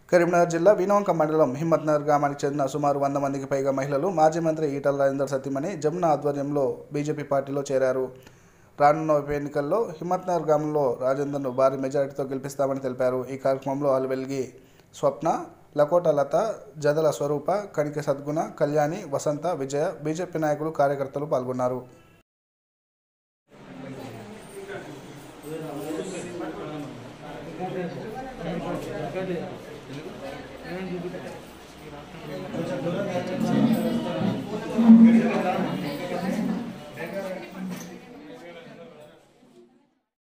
కరీంనగర్ జిల్లా వినోంక మండలం హిమ్మత్నగర్ గ్రామానికి చెందిన సుమారు వంద మందికి పైగా మహిళలు మాజీ మంత్రి ఈటల రాజేందర్ సతీమణి జమున ఆధ్వర్యంలో బీజేపీ పార్టీలో చేరారు రానున్న ఉప ఎన్నికల్లో హిమ్మత్నగర్ గ్రామంలో రాజేందర్ను భారీ మెజారిటీతో గెలిపిస్తామని తెలిపారు ఈ కార్యక్రమంలో అలవెల్గి స్వప్న లకోట లత జదల స్వరూప కణిక సద్గుణ కళ్యాణి వసంత విజయ బీజేపీ నాయకులు కార్యకర్తలు పాల్గొన్నారు